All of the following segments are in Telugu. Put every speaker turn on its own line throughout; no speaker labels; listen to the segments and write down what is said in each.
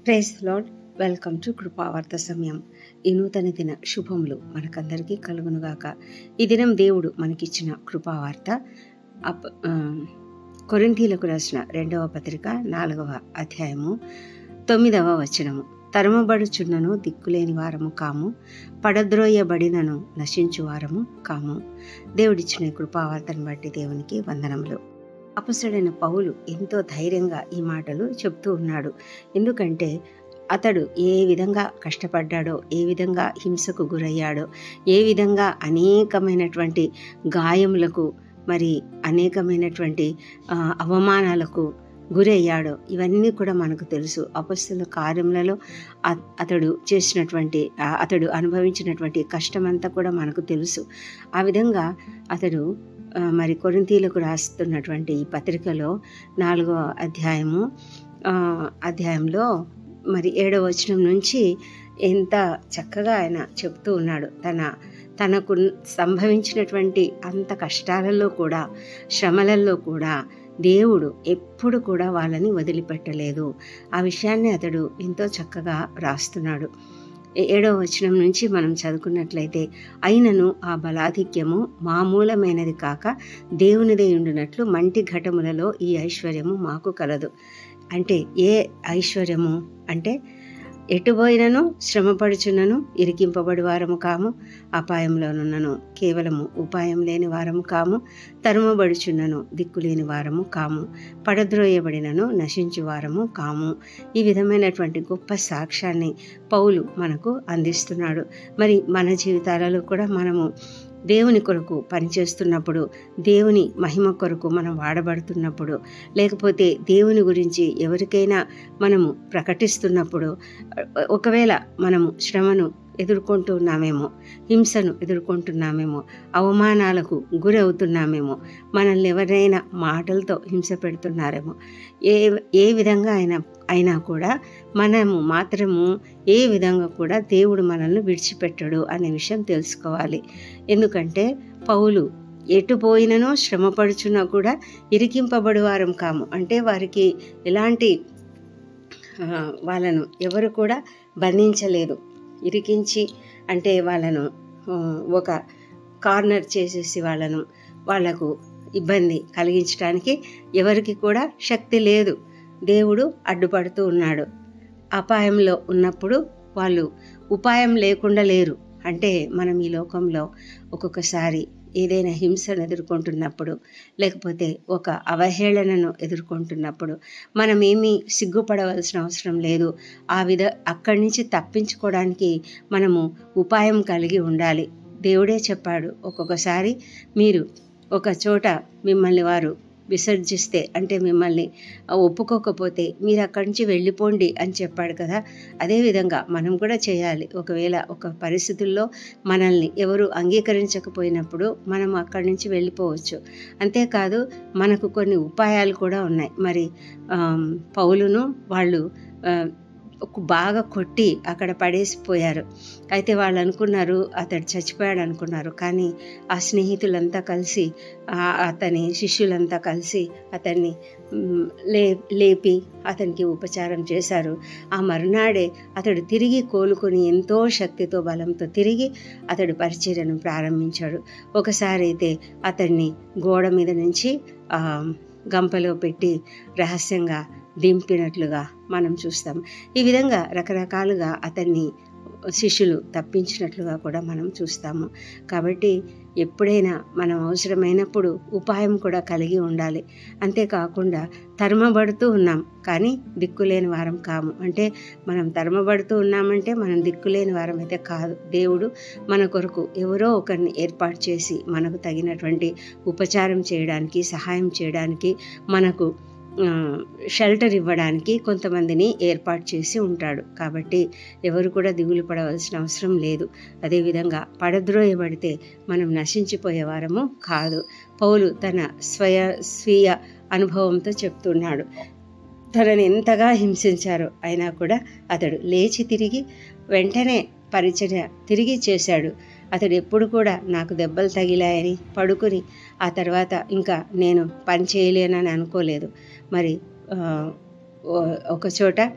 praise lord welcome to Krupavartha సమయం ఈ నూతన దిన శుభములు మనకందరికీ కలుగునుగాక ఈ దినం దేవుడు మనకిచ్చిన కృపావార్త అప్ ఆ, కొరింథీలకు రాసిన రెండవ పత్రిక నాలుగవ అధ్యాయము తొమ్మిదవ వచనము తరమబడుచున్నను దిక్కులేని వారము కాము పడద్రోయబడినను నశించు వారము కాము దేవుడిచ్చిన ఈ కృపావార్తను బట్టి దేవునికి వందనములు అపసుడైన పౌలు ఎంతో ధైర్యంగా ఈ మాటలు చెప్తూ ఉన్నాడు ఎందుకంటే అతడు ఏ విధంగా కష్టపడ్డాడో ఏ విధంగా హింసకు గురయ్యాడో ఏ విధంగా అనేకమైనటువంటి గాయములకు మరి అనేకమైనటువంటి ఆ, అవమానాలకు గురయ్యాడో ఇవన్నీ కూడా మనకు తెలుసు అపస్తుల కార్యములలో అ- అతడు చేసినటువంటి ఆ, అతడు అనుభవించినటువంటి కష్టమంతా కూడా మనకు తెలుసు ఆ విధంగా అతడు ఆ, మరి కొరింతీలకు రాస్తున్నటువంటి ఈ పత్రికలో నాలుగో అధ్యాయము ఆ, అధ్యాయంలో మరి ఏడవ వచనం నుంచి ఎంత చక్కగా ఆయన చెప్తూ ఉన్నాడు తన తనకు సంభవించినటువంటి అంత కష్టాలలో కూడా శ్రమలలో కూడా దేవుడు ఎప్పుడు కూడా వాళ్ళని వదిలిపెట్టలేదు ఆ విషయాన్ని అతడు ఎంతో చక్కగా రాస్తున్నాడు ఏ- ఏడవ వచనం నుంచి మనం చదువుకున్నట్లయితే అయినను ఆ బలాధిక్యము మామూలమైనది కాక దేవునిదే ఉండునట్లు మంటి ఘటములలో ఈ ఐశ్వర్యము మాకు కలదు అంటే ఏ ఐశ్వర్యము అంటే ఎటుపోయినను శ్రమపడుచున్నను ఇరికింపబడి వారము కాము అపాయంలోనున్నను కేవలము ఉపాయం లేని వారము కాము తరుమబడుచున్నను దిక్కులేని వారము కాము పడద్రోయబడినను నశించు వారము కాము ఈ విధమైనటువంటి గొప్ప సాక్ష్యాన్ని పౌలు మనకు అందిస్తున్నాడు మరి మన జీవితాలలో కూడా మనము దేవుని కొరకు పనిచేస్తున్నప్పుడు దేవుని మహిమ కొరకు మనం వాడబడుతున్నప్పుడు లేకపోతే దేవుని గురించి ఎవరికైనా మనము ప్రకటిస్తున్నప్పుడు ఒకవేళ మనము శ్రమను ఎదుర్కొంటూ ఉన్నామేమో హింసను ఎదుర్కొంటున్నామేమో అవమానాలకు గురి అవుతున్నామేమో మనల్ని ఎవరైనా మాటలతో హింస పెడుతున్నారేమో ఏ ఏ విధంగా అయినా అయినా కూడా మనము మాత్రము ఏ విధంగా కూడా దేవుడు మనల్ని విడిచిపెట్టడు అనే విషయం తెలుసుకోవాలి ఎందుకంటే పౌలు ఎటు పోయిననో శ్రమపడుచున్నా కూడా ఇరికింపబడి వారం కాము అంటే వారికి ఎలాంటి ఆ, వాళ్ళను ఎవరు కూడా బంధించలేదు ఇరికించి అంటే వాళ్ళను ఆ, ఒక కార్నర్ చేసేసి వాళ్ళను వాళ్లకు ఇబ్బంది కలిగించడానికి ఎవరికి కూడా శక్తి లేదు దేవుడు అడ్డుపడుతూ ఉన్నాడు అపాయంలో ఉన్నప్పుడు వాళ్ళు ఉపాయం లేకుండా లేరు అంటే మనం ఈ లోకంలో ఒక్కొక్కసారి ఏదైనా హింసను ఎదుర్కొంటున్నప్పుడు లేకపోతే ఒక అవహేళనను ఎదుర్కొంటున్నప్పుడు మనం ఏమీ సిగ్గుపడవలసిన అవసరం లేదు ఆ విధ అక్కడి నుంచి తప్పించుకోవడానికి మనము ఉపాయం కలిగి ఉండాలి దేవుడే చెప్పాడు ఒక్కొక్కసారి మీరు ఒక చోట మిమ్మల్ని వారు విసర్జిస్తే అంటే మిమ్మల్ని ఒప్పుకోకపోతే మీరు అక్కడి నుంచి వెళ్ళిపోండి అని చెప్పాడు కదా అదేవిధంగా మనం కూడా చేయాలి ఒకవేళ ఒక పరిస్థితుల్లో మనల్ని ఎవరు అంగీకరించకపోయినప్పుడు మనం అక్కడి నుంచి వెళ్ళిపోవచ్చు అంతేకాదు మనకు కొన్ని ఉపాయాలు కూడా ఉన్నాయి మరి ఆమ్, పౌలును వాళ్ళు ఆ, ఒక బాగా కొట్టి అక్కడ పడేసిపోయారు అయితే వాళ్ళు అనుకున్నారు అతడు చచ్చిపోయాడు అనుకున్నారు కానీ ఆ స్నేహితులంతా కలిసి ఆ అతని శిష్యులంతా కలిసి అతన్ని మ్, లే లేపి అతనికి ఉపచారం చేశారు ఆ మరునాడే అతడు తిరిగి కోలుకొని ఎంతో శక్తితో బలంతో తిరిగి అతడు పరిచర్యను ప్రారంభించాడు ఒకసారి అయితే అతన్ని గోడ మీద నుంచి ఆ, గంపలో పెట్టి రహస్యంగా దింపినట్లుగా మనం చూస్తాం ఈ విధంగా రకరకాలుగా అతన్ని శిష్యులు తప్పించినట్లుగా కూడా మనం చూస్తాము కాబట్టి ఎప్పుడైనా మనం అవసరమైనప్పుడు ఉపాయం కూడా కలిగి ఉండాలి అంతేకాకుండా తరమబడుతూ ఉన్నాం కానీ దిక్కులేని వారం కాము అంటే మనం తరమబడుతూ ఉన్నామంటే మనం దిక్కులేని వారం అయితే కాదు దేవుడు మన కొరకు ఎవరో ఒకరిని ఏర్పాటు చేసి మనకు తగినటువంటి ఉపచారం చేయడానికి సహాయం చేయడానికి మనకు ఆ, షెల్టర్ ఇవ్వడానికి కొంతమందిని ఏర్పాటు చేసి ఉంటాడు కాబట్టి ఎవరు కూడా దిగులు పడవలసిన అవసరం లేదు అదేవిధంగా పడద్రోయబడితే మనం నశించిపోయే వారము కాదు పౌలు తన స్వయ స్వీయ అనుభవంతో చెప్తున్నాడు తనని ఎంతగా హింసించారో అయినా కూడా అతడు లేచి తిరిగి వెంటనే పరిచర్య తిరిగి చేశాడు అతడు ఎప్పుడు కూడా నాకు దెబ్బలు తగిలాయని పడుకుని ఆ తర్వాత ఇంకా నేను పని చేయలేనని అనుకోలేదు మరి ఆ, ఓ- ఒక చోట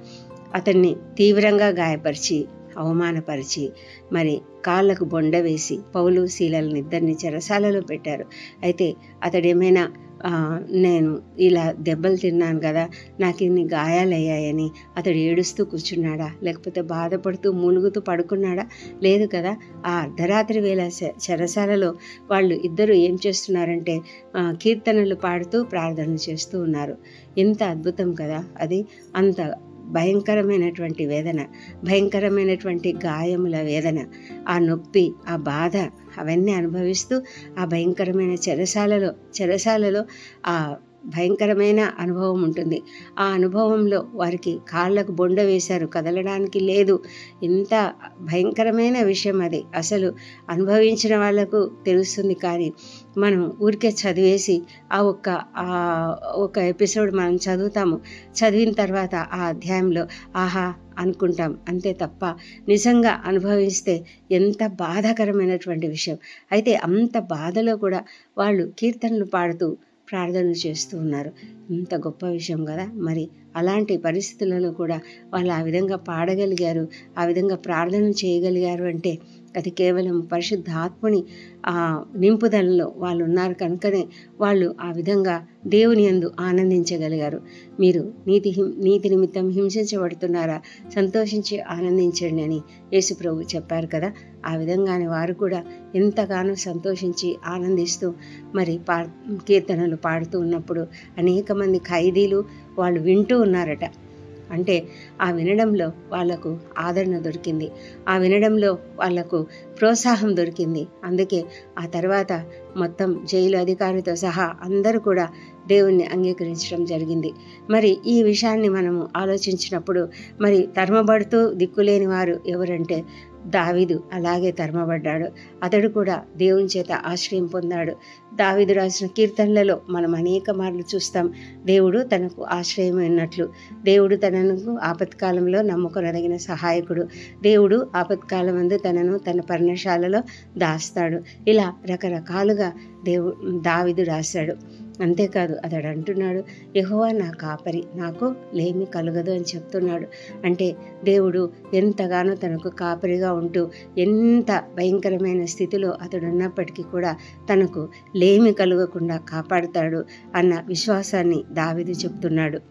అతన్ని తీవ్రంగా గాయపరిచి అవమానపరిచి మరి కాళ్ళకు బొండ వేసి పౌలు శీలలను ఇద్దరిని చెరసాలలో పెట్టారు అయితే అతడేమైనా ఆ, నేను ఇలా దెబ్బలు తిన్నాను కదా నాకు ఇన్ని గాయాలయ్యాయని అతడు ఏడుస్తూ కూర్చున్నాడా లేకపోతే బాధపడుతూ మూలుగుతూ పడుకున్నాడా లేదు కదా ఆ అర్ధరాత్రి వేళ చె- చెరసాలలో వాళ్ళు ఇద్దరు ఏం చేస్తున్నారంటే ఆ, కీర్తనలు పాడుతూ ప్రార్థనలు చేస్తూ ఉన్నారు ఎంత అద్భుతం కదా అది అంత భయంకరమైనటువంటి వేదన భయంకరమైనటువంటి గాయముల వేదన ఆ నొప్పి ఆ బాధ అవన్నీ అనుభవిస్తూ ఆ భయంకరమైన చెరసాలలో చెరసాలలో ఆ భయంకరమైన అనుభవం ఉంటుంది ఆ అనుభవంలో వారికి కాళ్ళకు బొండ వేశారు కదలడానికి లేదు ఎంత భయంకరమైన విషయం అది అసలు అనుభవించిన వాళ్ళకు తెలుస్తుంది కానీ మనం ఊరికే చదివేసి ఆ ఒక్క ఆ ఒక ఎపిసోడ్ మనం చదువుతాము చదివిన తర్వాత ఆ అధ్యాయంలో ఆహా అనుకుంటాం అంతే తప్ప నిజంగా అనుభవిస్తే ఎంత బాధాకరమైనటువంటి విషయం అయితే అంత బాధలో కూడా వాళ్ళు కీర్తనలు పాడుతూ ప్రార్థనలు చేస్తూ ఉన్నారు ఇంత గొప్ప విషయం కదా మరి అలాంటి పరిస్థితులలో కూడా వాళ్ళు ఆ విధంగా పాడగలిగారు ఆ విధంగా ప్రార్థన చేయగలిగారు అంటే అది కేవలం పరిశుద్ధాత్మని ఆ నింపుదలలో వాళ్ళు ఉన్నారు కనుకనే వాళ్ళు ఆ విధంగా దేవుని యందు ఆనందించగలిగారు మీరు నీతి హిం నీతి నిమిత్తం హింసించబడుతున్నారా సంతోషించి ఆనందించండి అని యేసు ప్రభు చెప్పారు కదా ఆ విధంగానే వారు కూడా ఎంతగానో సంతోషించి ఆనందిస్తూ మరి పా కీర్తనలు పాడుతూ ఉన్నప్పుడు అనేక మంది ఖైదీలు వాళ్ళు వింటూ ఉన్నారట అంటే ఆ వినడంలో వాళ్లకు ఆదరణ దొరికింది ఆ వినడంలో వాళ్లకు ప్రోత్సాహం దొరికింది అందుకే ఆ తర్వాత మొత్తం జైలు అధికారితో సహా అందరూ కూడా దేవుణ్ణి అంగీకరించడం జరిగింది మరి ఈ విషయాన్ని మనము ఆలోచించినప్పుడు మరి తరమబడుతూ దిక్కులేని వారు ఎవరంటే దావీదు అలాగే తరమబడ్డాడు అతడు కూడా దేవుని చేత ఆశ్రయం పొందాడు దావీదు రాసిన కీర్తనలలో మనం అనేక మార్లు చూస్తాం దేవుడు తనకు ఆశ్రయమైనట్లు దేవుడు తనకు ఆపత్కాలంలో నమ్ముకొనదగిన సహాయకుడు దేవుడు ఆపత్కాలమందు తనను తన పర్ణశాలలో దాస్తాడు ఇలా రకరకాలుగా దేవు దావిదు రాశాడు అంతేకాదు అతడు అంటున్నాడు యెహోవా నా కాపరి నాకు లేమి కలగదు అని చెప్తున్నాడు అంటే దేవుడు ఎంతగానో తనకు కాపరిగా ఉంటూ ఎంత భయంకరమైన స్థితిలో అతడు ఉన్నప్పటికీ కూడా తనకు లేమి కలగకుండా కాపాడుతాడు అన్న విశ్వాసాన్ని దావిదు చెప్తున్నాడు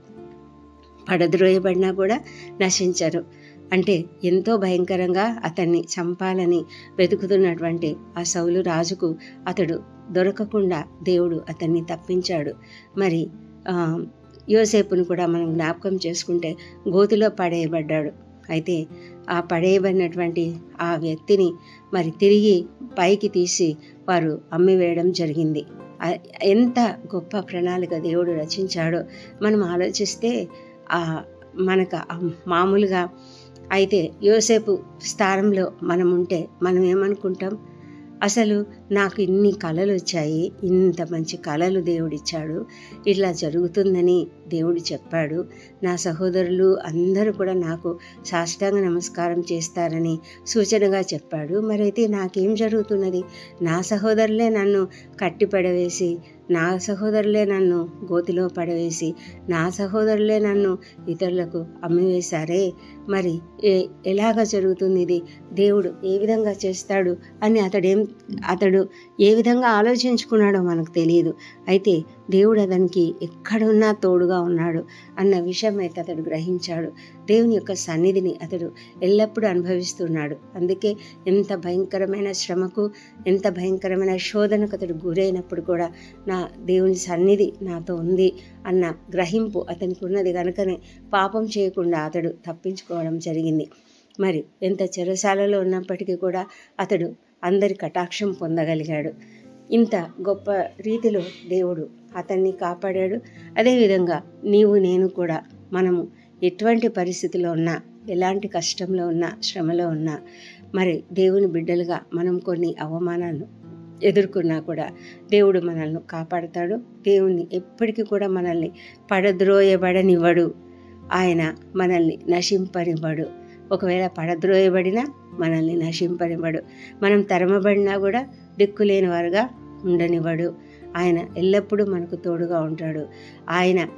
పడద్రోయబడినా కూడా నశించరు అంటే ఎంతో భయంకరంగా అతన్ని చంపాలని వెతుకుతున్నటువంటి ఆ సౌలు రాజుకు అతడు దొరకకుండా దేవుడు అతన్ని తప్పించాడు మరి ఆ, యోసేపును కూడా మనం జ్ఞాపకం చేసుకుంటే గోతిలో పడేయబడ్డాడు అయితే ఆ పడేయబడినటువంటి ఆ వ్యక్తిని మరి తిరిగి పైకి తీసి వారు అమ్మివేయడం జరిగింది ఆ, ఎంత గొప్ప ప్రణాళిక దేవుడు రచించాడో మనం ఆలోచిస్తే ఆ మనకు ఆ మామూలుగా అయితే యోసేపు స్థానంలో మనం ఉంటే మనం ఏమనుకుంటాం అసలు నాకు ఇన్ని కళలు వచ్చాయి ఇంత మంచి కళలు దేవుడిచ్చాడు ఇట్లా జరుగుతుందని దేవుడు చెప్పాడు నా సహోదరులు అందరూ కూడా నాకు సాష్టాంగ నమస్కారం చేస్తారని సూచనగా చెప్పాడు మరైతే నాకేం జరుగుతున్నది నా సహోదరులే నన్ను కట్టి పడవేసి నా సహోదరులే నన్ను గోతిలో పడవేసి నా సహోదరులే నన్ను ఇతరులకు అమ్మివేశారే మరి ఏ ఎలాగ జరుగుతుంది ఇది దేవుడు ఏ విధంగా చేస్తాడు అని అతడేం అతడు ఏ విధంగా ఆలోచించుకున్నాడో మనకు తెలియదు అయితే దేవుడు అతనికి ఎక్కడున్నా తోడుగా ఉన్నాడు అన్న విషయం అయితే అతడు గ్రహించాడు దేవుని యొక్క సన్నిధిని అతడు ఎల్లప్పుడూ అనుభవిస్తున్నాడు అందుకే ఎంత భయంకరమైన శ్రమకు ఎంత భయంకరమైన శోధనకు అతడు గురైనప్పుడు కూడా నా దేవుని సన్నిధి నాతో ఉంది అన్న గ్రహింపు అతనికి ఉన్నది కనుకనే పాపం చేయకుండా అతడు తప్పించుకోవడం జరిగింది మరి ఎంత చెరసాలలో ఉన్నప్పటికీ కూడా అతడు అందరి కటాక్షం పొందగలిగాడు ఇంత గొప్ప రీతిలో దేవుడు అతన్ని కాపాడాడు అదేవిధంగా నీవు నేను కూడా మనము ఎటువంటి పరిస్థితిలో ఉన్నా ఎలాంటి కష్టంలో ఉన్నా శ్రమలో ఉన్నా మరి దేవుని బిడ్డలుగా మనం కొన్ని అవమానాలు ఎదుర్కొన్నా కూడా దేవుడు మనల్ని కాపాడుతాడు దేవుణ్ణి ఎప్పటికీ కూడా మనల్ని పడద్రోయబడనివ్వడు ఆయన మనల్ని నశింపనివ్వడు ఒకవేళ పడద్రోయబడినా మనల్ని నశింపనివ్వడు మనం తరమబడినా కూడా దిక్కులేని వారుగా ఉండనివ్వడు ఆయన ఎల్లప్పుడూ మనకు తోడుగా ఉంటాడు ఆయన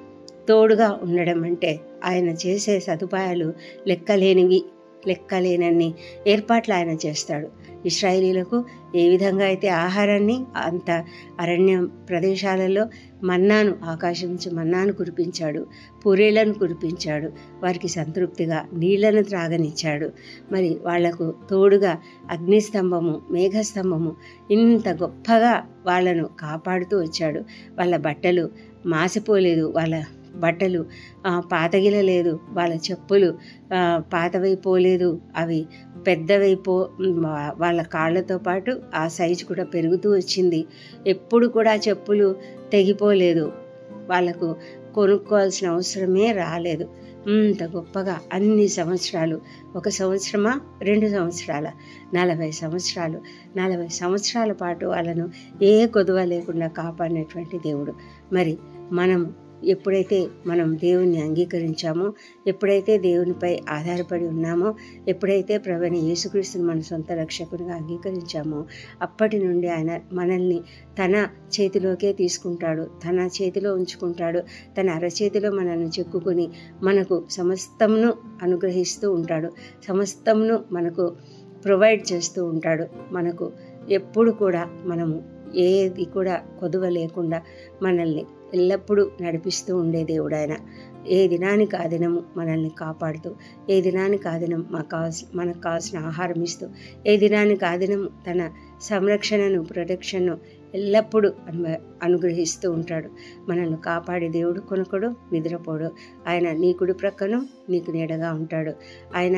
తోడుగా ఉండడం అంటే ఆయన చేసే సదుపాయాలు లెక్కలేనివి లెక్కలేనన్ని ఏర్పాట్లు ఆయన చేస్తాడు ఇస్రాయేలీలకు ఏ విధంగా అయితే ఆహారాన్ని అంత అరణ్య ప్రదేశాలలో మన్నాను ఆకాశం నుంచి మన్నాను కురిపించాడు పూరేళ్లను కురిపించాడు వారికి సంతృప్తిగా నీళ్లను త్రాగనిచ్చాడు మరి వాళ్లకు తోడుగా అగ్నిస్తంభము మేఘస్తంభము ఇంత గొప్పగా వాళ్ళను కాపాడుతూ వచ్చాడు వాళ్ళ బట్టలు మాసిపోలేదు వాళ్ళ బట్టలు పాతగిలలేదు వాళ్ళ చెప్పులు పాతవైపోలేదు అవి పెద్దవైపో వాళ్ళ కాళ్ళతో పాటు ఆ సైజు కూడా పెరుగుతూ వచ్చింది ఎప్పుడు కూడా చెప్పులు తెగిపోలేదు వాళ్ళకు కొనుక్కోవాల్సిన అవసరమే రాలేదు ఇంత గొప్పగా అన్ని సంవత్సరాలు ఒక సంవత్సరమా రెండు సంవత్సరాల నలభై సంవత్సరాలు నలభై సంవత్సరాల పాటు వాళ్ళను ఏ కొదువ లేకుండా కాపాడినటువంటి దేవుడు మరి మనం ఎప్పుడైతే మనం దేవుణ్ణి అంగీకరించామో ఎప్పుడైతే దేవునిపై ఆధారపడి ఉన్నామో ఎప్పుడైతే ప్రభుని యేసుక్రీస్తుని మన సొంత రక్షకునిగా అంగీకరించామో అప్పటి నుండి ఆయన మనల్ని తన చేతిలోకే తీసుకుంటాడు తన చేతిలో ఉంచుకుంటాడు తన అరచేతిలో మనల్ని చెక్కుకొని మనకు సమస్తమును అనుగ్రహిస్తూ ఉంటాడు సమస్తమును మనకు ప్రొవైడ్ చేస్తూ ఉంటాడు మనకు ఎప్పుడు కూడా మనము ఏది కూడా కొదువ లేకుండా మనల్ని ఎల్లప్పుడూ నడిపిస్తూ ఉండే దేవుడు ఆయన ఏ దినానికి ఆ దినము మనల్ని కాపాడుతూ ఏ దినానికి ఆ దినం మాకు కావాల్సిన మనకు కావాల్సిన ఆహారం ఇస్తూ ఏ దినానికి ఆ దినం తన సంరక్షణను ప్రొటెక్షన్ను ఎల్లప్పుడూ అను అనుగ్రహిస్తూ ఉంటాడు మనల్ని కాపాడే దేవుడు కొనుకడు నిద్రపోడు ఆయన నీ కుడి ప్రక్కను నీకు నీడగా ఉంటాడు ఆయన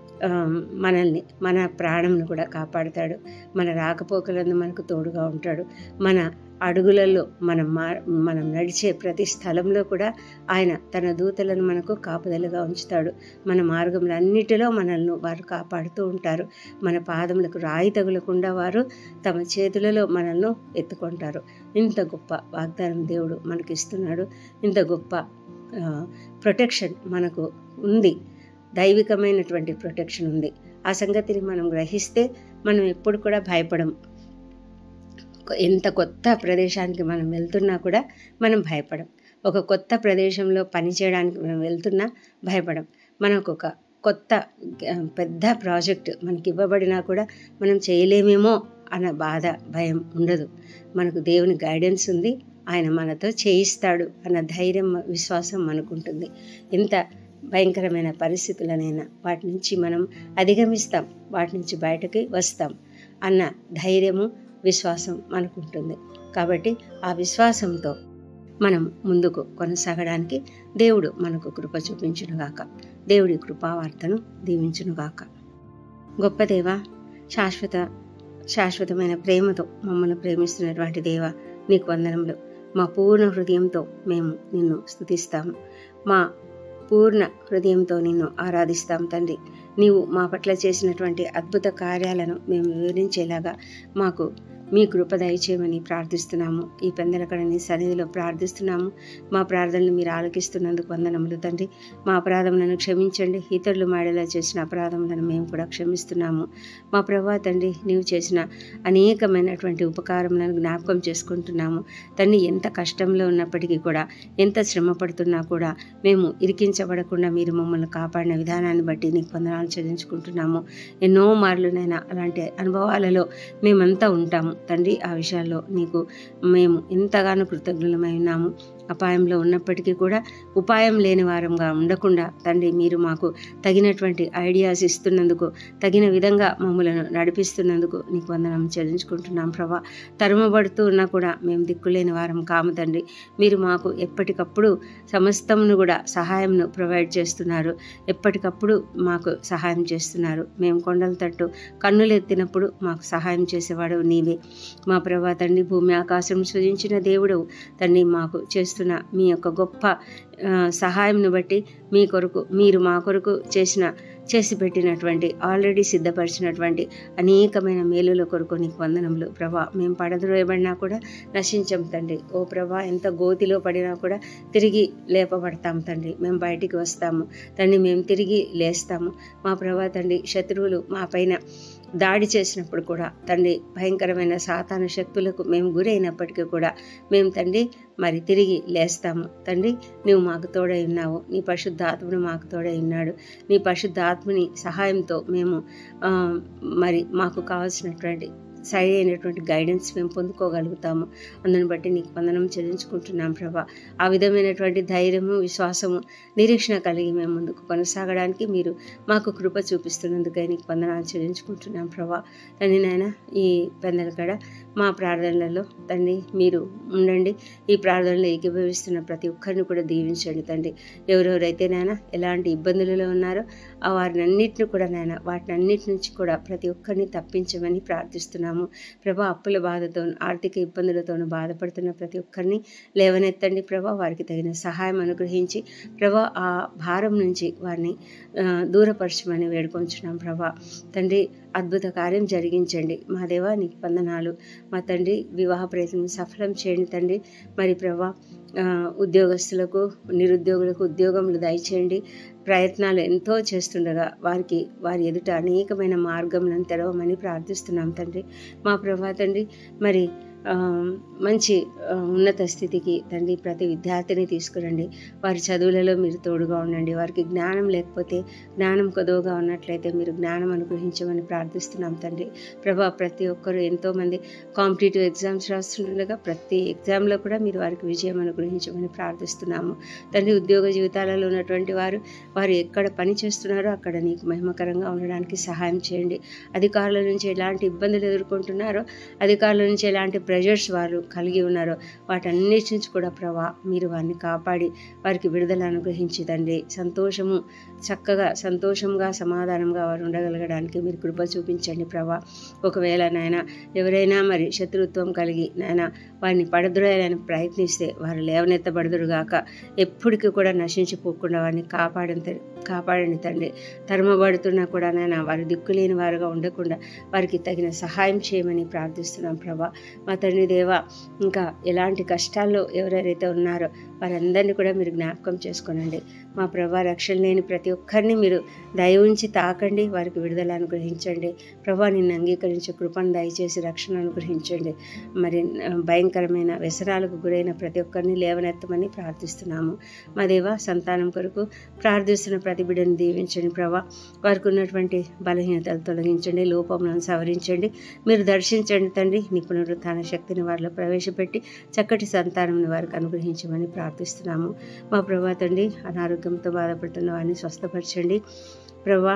మనల్ని మన ప్రాణంను కూడా కాపాడుతాడు మన రాకపోకలందు మనకు తోడుగా ఉంటాడు మన అడుగులలో మనం మా మనం నడిచే ప్రతి స్థలంలో కూడా ఆయన తన దూతలను మనకు కాపుదలుగా ఉంచుతాడు మన మార్గములన్నిటిలో మనల్ని వారు కాపాడుతూ ఉంటారు మన పాదములకు రాయి తగులకుండా వారు తమ చేతులలో మనల్ని ఎత్తుకుంటారు ఇంత గొప్ప వాగ్దానం దేవుడు మనకి ఇస్తున్నాడు ఇంత గొప్ప ప్రొటెక్షన్ మనకు ఉంది దైవికమైనటువంటి ప్రొటెక్షన్ ఉంది ఆ సంగతిని మనం గ్రహిస్తే మనం ఎప్పుడు కూడా భయపడం ఎంత కొత్త ప్రదేశానికి మనం వెళ్తున్నా కూడా మనం భయపడం ఒక కొత్త ప్రదేశంలో పని చేయడానికి మనం వెళ్తున్నా భయపడం మనకు ఒక కొత్త పెద్ద ప్రాజెక్ట్ మనకి ఇవ్వబడినా కూడా మనం చేయలేమేమో అన్న బాధ భయం ఉండదు మనకు దేవుని గైడెన్స్ ఉంది ఆయన మనతో చేయిస్తాడు అన్న ధైర్యం విశ్వాసం మనకుంటుంది ఎంత భయంకరమైన పరిస్థితులనైనా వాటి నుంచి మనం అధిగమిస్తాం వాటి నుంచి బయటకి వస్తాం అన్న ధైర్యము విశ్వాసం మనకుంటుంది కాబట్టి ఆ విశ్వాసంతో మనం ముందుకు కొనసాగడానికి దేవుడు మనకు కృప చూపించునుగాక దేవుడి కృపావార్తను దీవించునుగాక గొప్ప దేవ శాశ్వత శాశ్వతమైన ప్రేమతో మమ్మల్ని ప్రేమిస్తున్నటువంటి దేవ నీకు వందనములు మా పూర్ణ హృదయంతో మేము నిన్ను స్థుతిస్తాము మా పూర్ణ హృదయంతో నిన్ను ఆరాధిస్తాం తండ్రి నీవు మా పట్ల చేసినటువంటి అద్భుత కార్యాలను మేము వివరించేలాగా మాకు మీ కృప దయచేయమని ప్రార్థిస్తున్నాము ఈ పెందలకడని సన్నిధిలో ప్రార్థిస్తున్నాము మా ప్రార్థనలు మీరు ఆలకిస్తున్నందుకు వందనములు తండ్రి మా అపరాధములను క్షమించండి ఇతరులు మాడేలా చేసిన అపరాధములను మేము కూడా క్షమిస్తున్నాము మా ప్రభా తండ్రి నీవు చేసిన అనేకమైనటువంటి ఉపకారములను జ్ఞాపకం చేసుకుంటున్నాము తండ్రి ఎంత కష్టంలో ఉన్నప్పటికీ కూడా ఎంత శ్రమ పడుతున్నా కూడా మేము ఇరికించబడకుండా మీరు మమ్మల్ని కాపాడిన విధానాన్ని బట్టి నీకు వందనాలు చెల్లించుకుంటున్నాము ఎన్నో మార్లునైనా అలాంటి అనుభవాలలో మేమంతా ఉంటాము తండ్రి ఆ విషయాల్లో నీకు మేము ఎంతగానో కృతజ్ఞులమై ఉన్నాము అపాయంలో ఉన్నప్పటికీ కూడా ఉపాయం లేని వారంగా ఉండకుండా తండ్రి మీరు మాకు తగినటువంటి ఐడియాస్ ఇస్తున్నందుకు తగిన విధంగా మమ్మలను నడిపిస్తున్నందుకు నీకు వందనం చెల్లించుకుంటున్నాం ప్రభా తరుమబడుతూ ఉన్నా కూడా మేము దిక్కులేని వారం కాము తండ్రి మీరు మాకు ఎప్పటికప్పుడు సమస్తమును కూడా సహాయంను ప్రొవైడ్ చేస్తున్నారు ఎప్పటికప్పుడు మాకు సహాయం చేస్తున్నారు మేము కొండల తట్టు కన్నులు ఎత్తినప్పుడు మాకు సహాయం చేసేవాడు నీవే మా ప్రభా తండ్రి భూమి ఆకాశం సృజించిన దేవుడు తండ్రి మాకు చేస్తున్న మీ యొక్క గొప్ప సహాయంను బట్టి మీ కొరకు మీరు మా కొరకు చేసిన చేసి పెట్టినటువంటి ఆల్రెడీ సిద్ధపరిచినటువంటి అనేకమైన మేలుల కొరకు నీకు వందనములు ప్రభా మేము పడద్రోయబడినా కూడా నశించం తండ్రి ఓ ప్రభా ఎంత గోతిలో పడినా కూడా తిరిగి లేపబడతాం తండ్రి మేము బయటికి వస్తాము తండ్రి మేము తిరిగి లేస్తాము మా ప్రభా తండ్రి శత్రువులు మా పైన దాడి చేసినప్పుడు కూడా తండ్రి భయంకరమైన సాతాన శక్తులకు మేము గురైనప్పటికీ కూడా మేము తండ్రి మరి తిరిగి లేస్తాము తండ్రి నువ్వు మాకు తోడై ఉన్నావు నీ పరిశుద్ధాత్ముడు మాకు తోడై ఉన్నాడు నీ పరిశుద్ధాత్మని సహాయంతో మేము ఆ, మరి మాకు కావాల్సినటువంటి సరి అయినటువంటి గైడెన్స్ మేము పొందుకోగలుగుతాము అందుని బట్టి నీకు వందనం చెల్లించుకుంటున్నాం ప్రభా ఆ విధమైనటువంటి ధైర్యము విశ్వాసము నిరీక్షణ కలిగి మేము ముందుకు కొనసాగడానికి మీరు మాకు కృప చూపిస్తున్నందుకై నీకు వందనాలు చెల్లించుకుంటున్నాం ప్రభా తండ్రి నాయన ఈ పెందలకడ మా ప్రార్థనలలో తండ్రి మీరు ఉండండి ఈ ప్రార్థనలో ఏకీభవిస్తున్న ప్రతి ఒక్కరిని కూడా దీవించండి తండ్రి ఎవరెవరైతే నాయన ఎలాంటి ఇబ్బందులలో ఉన్నారో ఆ వారిని అన్నిటిని కూడా నాయన వాటిని అన్నిటి నుంచి కూడా ప్రతి ఒక్కరిని తప్పించమని ప్రార్థిస్తున్నాము ప్రభా అప్పుల బాధతో ఆర్థిక ఇబ్బందులతోనూ బాధపడుతున్న ప్రతి ఒక్కరిని లేవనెత్తండి ప్రభా వారికి తగిన సహాయం అనుగ్రహించి ప్రభా ఆ భారం నుంచి వారిని ఆ, దూరపరచమని వేడుకొంచున్నాం ప్రభా తండ్రి అద్భుత కార్యం జరిగించండి మా దేవా నీకు వందనాలు మా తండ్రి వివాహ ప్రయత్నం సఫలం చేయండి తండ్రి మరి ప్రభా ఆ, ఉద్యోగస్తులకు నిరుద్యోగులకు ఉద్యోగములు దయచేయండి ప్రయత్నాలు ఎంతో చేస్తుండగా వారికి వారి ఎదుట అనేకమైన మార్గములను తెరవమని ప్రార్థిస్తున్నాం తండ్రి మా ప్రభా తండ్రి మరి ఆ, మంచి ఆ, ఉన్నత స్థితికి తండ్రి ప్రతి విద్యార్థిని తీసుకురండి వారి చదువులలో మీరు తోడుగా ఉండండి వారికి జ్ఞానం లేకపోతే జ్ఞానం కొదవగా ఉన్నట్లయితే మీరు జ్ఞానం అనుగ్రహించమని ప్రార్థిస్తున్నాం తండ్రి ప్రభా ప్రతి ఒక్కరు ఎంతోమంది కాంపిటేటివ్ ఎగ్జామ్స్ రాస్తుండగా ప్రతి ఎగ్జామ్లో కూడా మీరు వారికి విజయం అనుగ్రహించమని ప్రార్థిస్తున్నాము తండ్రి ఉద్యోగ జీవితాలలో ఉన్నటువంటి వారు వారు ఎక్కడ పని చేస్తున్నారో అక్కడ నీకు మహిమకరంగా ఉండడానికి సహాయం చేయండి అధికారుల నుంచి ఎలాంటి ఇబ్బందులు ఎదుర్కొంటున్నారో అధికారుల నుంచి ఎలాంటి ప్రెషర్స్ వారు కలిగి ఉన్నారో వాటన్నిటి నుంచి కూడా ప్రభా మీరు వారిని కాపాడి వారికి విడుదల అనుగ్రహించి తండ్రి సంతోషము చక్కగా సంతోషంగా సమాధానంగా వారు ఉండగలగడానికి మీరు కృప చూపించండి ప్రభా ఒకవేళ నాయన ఎవరైనా మరి శత్రుత్వం కలిగి నాయన వారిని పడద్రోయాలని ప్రయత్నిస్తే వారు లేవనెత్తబడదురుగాక ఎప్పటికీ కూడా నశించిపోకుండా వారిని కాపాడంత కాపాడండి తండ్రి తరమబడుతున్నా కూడా నాయన వారు దిక్కులేని వారుగా ఉండకుండా వారికి తగిన సహాయం చేయమని ప్రార్థిస్తున్నాం ప్రభా మా తండ్రి దేవ ఇంకా ఎలాంటి కష్టాల్లో ఎవరెవరైతే ఉన్నారో వారందరినీ కూడా మీరు జ్ఞాపకం చేసుకోనండి మా ప్రభా రక్షణ లేని ప్రతి ఒక్కరిని మీరు దయ ఉంచి తాకండి వారికి విడుదల అనుగ్రహించండి ప్రభా నిన్ను అంగీకరించే కృపను దయచేసి రక్షణ అనుగ్రహించండి మరి ఆ, భయంకరమైన వ్యసనాలకు గురైన ప్రతి ఒక్కరిని లేవనెత్తమని ప్రార్థిస్తున్నాము మా దేవ సంతానం కొరకు ప్రార్థిస్తున్న ప్రతి బిడ్డను దీవించండి ప్రభా వారికి ఉన్నటువంటి బలహీనతలు తొలగించండి లోపములను సవరించండి మీరు దర్శించండి తండ్రి నీ పునరుత్థాన శక్తిని వారిలో ప్రవేశపెట్టి చక్కటి సంతానం వారికి అనుగ్రహించమని ప్రార్థిస్తున్నాము మా ప్రభా తండ్రి అనారోగ్యంతో బాధపడుతున్న వారిని స్వస్థపరచండి ప్రభా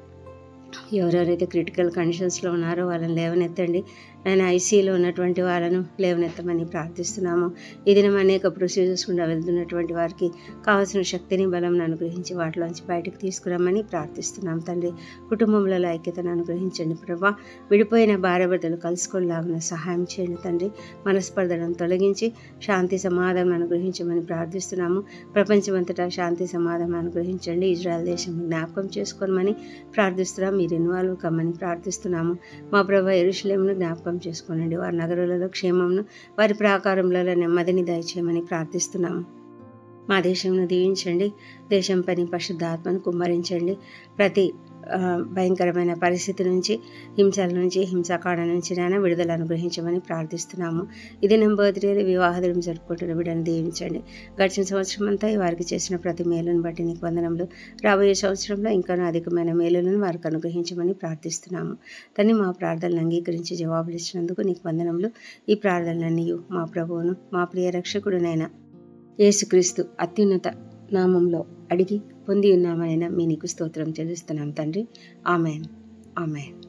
ఎవరెవరైతే క్రిటికల్ కండిషన్స్లో ఉన్నారో వాళ్ళని లేవనెత్తండి నేను ఐసీలో ఉన్నటువంటి వాళ్ళను లేవనెత్తమని ప్రార్థిస్తున్నాము ఈ దినం అనేక ప్రొసీజర్స్ గుండా వెళ్తున్నటువంటి వారికి కావాల్సిన శక్తిని బలం అనుగ్రహించి వాటిలోంచి బయటకు తీసుకురమ్మని ప్రార్థిస్తున్నాం తండ్రి కుటుంబంలో ఐక్యతను అనుగ్రహించండి ప్రభా విడిపోయిన భార్యభర్తలు కలుసుకునేలాగా సహాయం చేయండి తండ్రి మనస్పర్ధలను తొలగించి శాంతి సమాధానం అనుగ్రహించమని ప్రార్థిస్తున్నాము ప్రపంచమంతటా శాంతి సమాధానం అనుగ్రహించండి ఇజ్రాయెల్ దేశం జ్ఞాపకం చేసుకోమని ప్రార్థిస్తున్నాం మీరు ఇన్వాల్వ్ కమ్మని ప్రార్థిస్తున్నాము మా ప్రభా ఎరుషులేమును జ్ఞాపకం చేసుకోనండి వారి నగరాలలో క్షేమంను వారి ప్రాకారములలో నెమ్మదిని దయచేయమని ప్రార్థిస్తున్నాము మా దేశంను దీవించండి దేశం పని పరిశుద్ధాత్మను కుమ్మరించండి ప్రతి ఆ, భయంకరమైన పరిస్థితి నుంచి హింసల నుంచి హింసాకాండ నుంచి నాయన విడుదల అనుగ్రహించమని ప్రార్థిస్తున్నాము ఇది నా బర్త్డే వివాహ దినం జరుపుకుంటున్న బిడ్డను దీవించండి గడిచిన సంవత్సరం అంతా వారికి చేసిన ప్రతి మేలును బట్టి నీకు వందనములు రాబోయే సంవత్సరంలో ఇంకా అధికమైన మేలులను వారికి అనుగ్రహించమని ప్రార్థిస్తున్నాము తన్ని మా ప్రార్థనలు అంగీకరించి జవాబులు ఇచ్చినందుకు నీకు వందనములు ఈ ప్రార్థనలన్నీ మా ప్రభువును మా ప్రియ రక్షకుడునైనా యేసుక్రీస్తు అత్యున్నత నామంలో అడిగి పొంది ఉన్నామనైనా మీ నీకు స్తోత్రం చెల్లిస్తున్నాం తండ్రి ఆమెన్ ఆమెన్